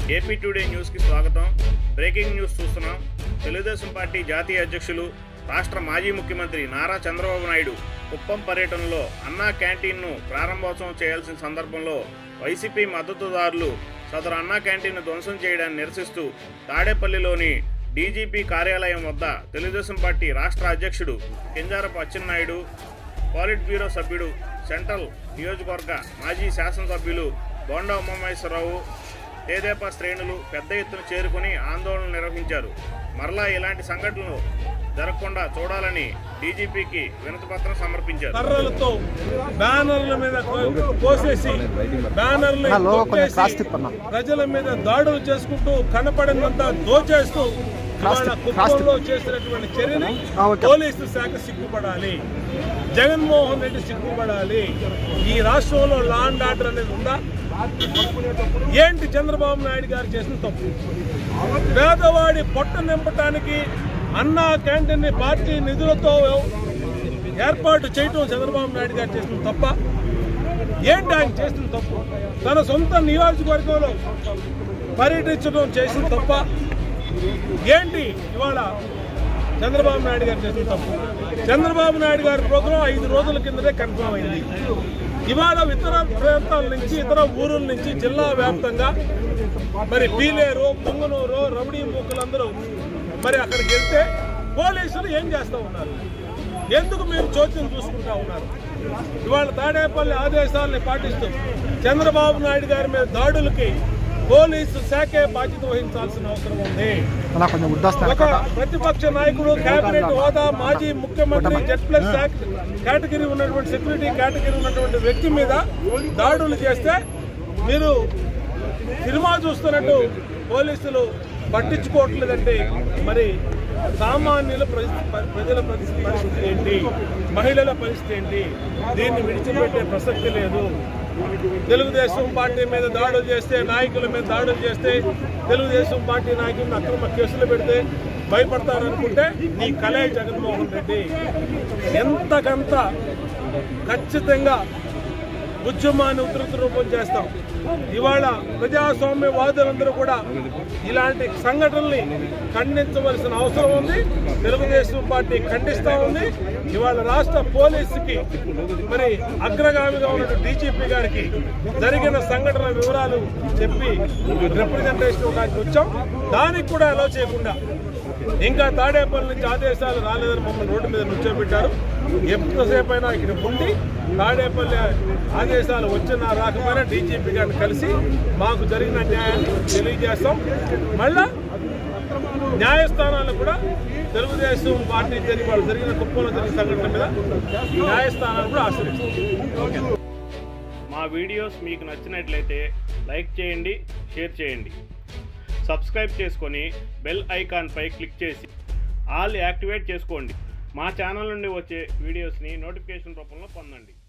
AP today న్యూస్కి స్వాగతం breaking news చూస్తున్నాం తెలుగుదేశం పార్టీ జాతీయ అధ్యక్షులు రాష్ట్ర మాజీ ముఖ్యమంత్రి నారా చంద్రబాబు నాయుడు కుప్పం పర్యటనలో అన్నా క్యాంటీన్ను ప్రారంభోత్సవం చేయాల్సిన సందర్భంలో వైసీపీ మద్దతుదారులు సదరు అన్నా క్యాంటీన్ను ధ్వంసం చేయడాన్ని నిరసిస్తూ తాడేపల్లిలోని డీజీపీ కార్యాలయం వద్ద తెలుగుదేశం పార్టీ రాష్ట్ర అధ్యక్షుడు కింజారపు అచ్చెన్నాయుడు పాలిట్ బ్యూరో సభ్యుడు సెంట్రల్ నియోజకవర్గ మాజీ శాసనసభ్యులు బోండా ఉమామహేశ్వరరావు తేదేపా శ్రేణులు పెద్ద ఎత్తున చేరుకుని ఆందోళన నిర్వహించారు మరలా ఇలాంటి సంఘటనలు జరగకుండా చూడాలని డీజీపీకి వినతిపత్రం సమర్పించారు కర్రలతో బ్యానర్ల మీద కో- కోసేసి బ్యానర్లు నా లోగో కొంచెం కొట్టేసి క్రాస్ తిప్పన్నా. ప్రజల మీద దాడులు చేసుకుంటూ కనపడినంత దోచేస్తూ క్రాస్ ఇవాళ తిప్ప- క్రాస్ కుప్పంలో చేసినటువంటి చర్యని ఆ, ఓకే. పోలీసు శాఖ సిగ్గుపడాలి జగన్మోహన్ రెడ్డి సిగ్గుపడాలి ఈ రాష్ట్రంలో లా అండ్ ఆర్డర్ అనేది ఉందా ఏంటి చంద్రబాబు నాయుడు గారు చేసిన తప్పు పేదవాడి పొట్ట నింపటానికి అన్నా క్యాంటీన్ పార్టీ నిధులతో ఏర్పాటు చేయటం చంద్రబాబు నాయుడు గారు చేసిన తప్ప ఏంటి ఆయన చేసిన తప్పు తన సొంత నియోజకవర్గంలో పర్యటించడం చేసిన తప్ప ఏంటి ఇవాళ చంద్రబాబు నాయుడు గారు చేసిన తప్పు చంద్రబాబు నాయుడు గారి ప్రోగ్రాం ఐదు రోజుల కిందటే కన్ఫర్మ్ అయింది ఇవాళ ఇతర ప్రాంతాల నుంచి ఇతర ఊరుల నుంచి జిల్లా వ్యాప్తంగా మరి పీలేరు పొంగనూరు రౌడీ మూకులందరూ మరి అక్కడికి వెళ్తే పోలీసులు ఏం చేస్తూ ఉన్నారు ఎందుకు మీరు చోద్యం చూసుకుంటా ఉన్నారు ఇవాళ తాడేపల్లి ఆదేశాలని పాటిస్తూ చంద్రబాబు నాయుడు గారి మీద దాడులకి పోలీసు శాఖే బాధ్యత వహించాల్సిన అవసరం ఉంది అలా కొంచెం ఉద్దాస్తారు ఒక ప్రతిపక్ష నాయకుడు కేబినెట్ హోదా మాజీ ముఖ్యమంత్రి జెడ్ ప్లస్ కేటగిరీ ఉన్నటువంటి సెక్యూరిటీ కేటగిరీ ఉన్నటువంటి వ్యక్తి మీద దాడులు చేస్తే మీరు సినిమా చూస్తున్నట్టు పోలీసులు పట్టించుకోవట్లేదంటే మరి సామాన్యుల పరిస్థితి ప్రజల పరిస్థితి పరిస్థితి ఏంటి మహిళల పరిస్థితి ఏంటి దీన్ని విడిచిపెట్టే ప్రసక్తి లేదు తెలుగుదేశం పార్టీ మీద దాడులు చేస్తే నాయకుల మీద దాడులు చేస్తే తెలుగుదేశం పార్టీ నాయకులను అక్రమ కేసులు పెడితే భయపడతారనుకుంటే నీ కలే జగన్మోహన్ రెడ్డి ఎంతకంత ఖచ్చితంగా ఉద్యమాన్ని ఉధృత రూపం చేస్తాం ఇవాళ ప్రజాస్వామ్యవాదులందరూ కూడా ఇలాంటి సంఘటనల్ని ఖండించవలసిన అవసరం ఉంది తెలుగుదేశం పార్టీ ఖండిస్తా ఉంది ఇవాళ రాష్ట్ర పోలీసుకి మరి అగ్రగామిగా ఉన్న డీజీపీ గారికి జరిగిన సంఘటన వివరాలు చెప్పి రిప్రజెంటేషన్ ఇవ్వడానికి వచ్చాం దానికి కూడా అలో చేయకుండా ఇంకా తాడేపల్లి నుంచి ఆదేశాలు రాలేదని మమ్మల్ని రోడ్డు మీద నుంచోబెట్టారు ఎంతసేపు అయినా ఇక్కడ ఉండి తాడేపల్లి ఆదేశాలు వచ్చినా రాకపోయినా డీజీపీ గారిని కలిసి మాకు జరిగిన న్యాయాన్ని తెలియజేస్తాం మళ్ళా న్యాయస్థానాలు కూడా తెలుగుదేశం పార్టీ జరిగి వాళ్ళు జరిగిన కుప్పంలో జరిగిన సంఘటన మీద న్యాయస్థానాలు కూడా ఆశ్రయిస్తాం మా వీడియోస్ మీకు నచ్చినట్లయితే లైక్ చేయండి షేర్ చేయండి సబ్స్క్రైబ్ చేసుకొని బెల్ ఐకాన్పై క్లిక్ చేసి ఆల్ యాక్టివేట్ చేసుకోండి మా ఛానల్ నుండి వచ్చే వీడియోస్ని నోటిఫికేషన్ రూపంలో పొందండి